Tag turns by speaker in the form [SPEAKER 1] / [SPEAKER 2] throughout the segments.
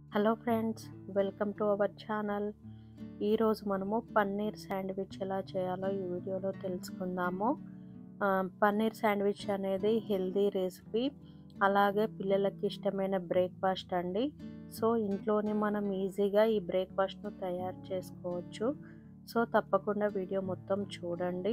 [SPEAKER 1] hello friends welcome to our channel ఈరోజు మనము paneer sandwich ఎలా చేయాలో ఈ వీడియోలో తెలుసుకుందాము ఆ, పన్నీర్ శాండ్విచ్ అనేది హెల్దీ రెసిపీ అలాగే పిల్లలకి ఇష్టమైన బ్రేక్ఫాస్ట్ అండి సో ఇంట్లోనే మనం ఈజీగా ఈ బ్రేక్ఫాస్ట్ను తయారు చేసుకోవచ్చు సో తప్పకుండా వీడియో మొత్తం చూడండి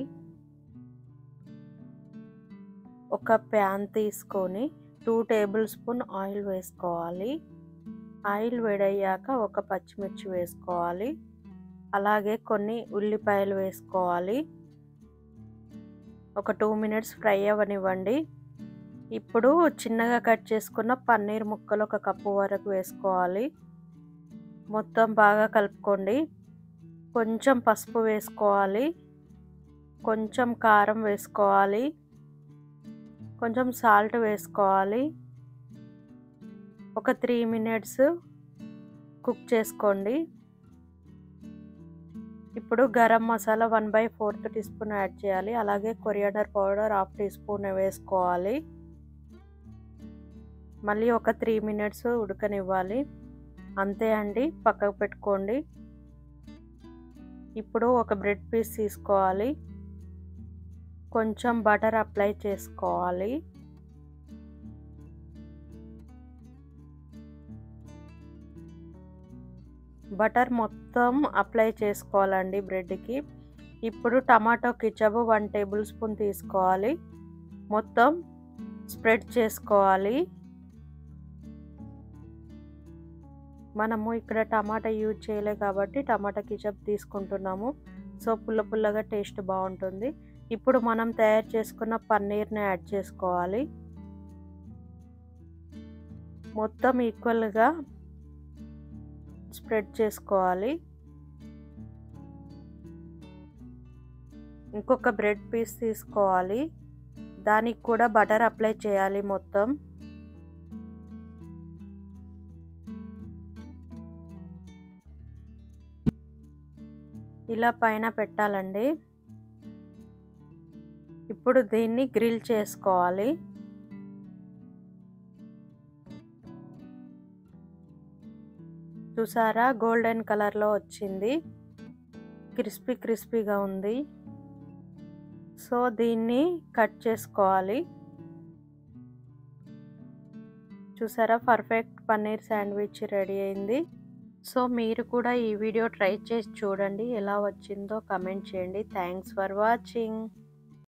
[SPEAKER 1] ఒక ప్యాన్ తీసుకొని టూ టేబుల్ స్పూన్ ఆయిల్ వేసుకోవాలి ఆయిల్ వేడయ్యాక ఒక పచ్చిమిర్చి వేసుకోవాలి అలాగే కొన్ని ఉల్లిపాయలు వేసుకోవాలి ఒక టూ మినిట్స్ ఫ్రై అవ్వనివ్వండి ఇప్పుడు చిన్నగా కట్ చేసుకున్న పన్నీర్ ముక్కలు ఒక కప్పు వరకు వేసుకోవాలి మొత్తం బాగా కలుపుకోండి కొంచెం పసుపు వేసుకోవాలి కొంచెం కారం వేసుకోవాలి కొంచెం సాల్ట్ వేసుకోవాలి ఒక త్రీ మినిట్స్ కుక్ చేసుకోండి ఇప్పుడు garam masala one by fourth teaspoon add చేయాలి అలాగే coriander powder half teaspoon వేసుకోవాలి మళ్ళీ ఒక త్రీ మినిట్స్ ఉడకనివ్వాలి అంతే అండి పక్కకు పెట్టుకోండి ఇప్పుడు ఒక బ్రెడ్ పీస్ తీసుకోవాలి కొంచెం బటర్ అప్లై చేసుకోవాలి బటర్ మొత్తం అప్లై చేసుకోవాలండి బ్రెడ్కి ఇప్పుడు tomato ketchup one tablespoon తీసుకోవాలి మొత్తం స్ప్రెడ్ చేసుకోవాలి మనము ఇక్కడ టమాటా యూజ్ చేయలే కాబట్టి టమాటా కిచప్ తీసుకుంటున్నాము సో పుల్ల పుల్లగా టేస్ట్ బాగుంటుంది ఇప్పుడు మనం తయారు చేసుకున్న పన్నీర్ని యాడ్ చేసుకోవాలి మొత్తం ఈక్వల్గా స్ప్రెడ్ చేసుకోవాలి ఇంకొక బ్రెడ్ పీస్ తీసుకోవాలి దానికి కూడా బటర్ అప్లై చేయాలి మొత్తం ఇలా పైన పెట్టాలండి ఇప్పుడు దీన్ని గ్రిల్ చేసుకోవాలి చూసారా గోల్డెన్ కలర్లో వచ్చింది క్రిస్పీ క్రిస్పీగా ఉంది సో దీన్ని కట్ చేసుకోవాలి చూసారా పర్ఫెక్ట్ పన్నీర్ శాండ్విచ్ రెడీ అయింది సో మీరు కూడా ఈ వీడియో ట్రై చేసి చూడండి ఎలా వచ్చిందో కమెంట్ చేయండి థ్యాంక్స్ ఫర్ వాచింగ్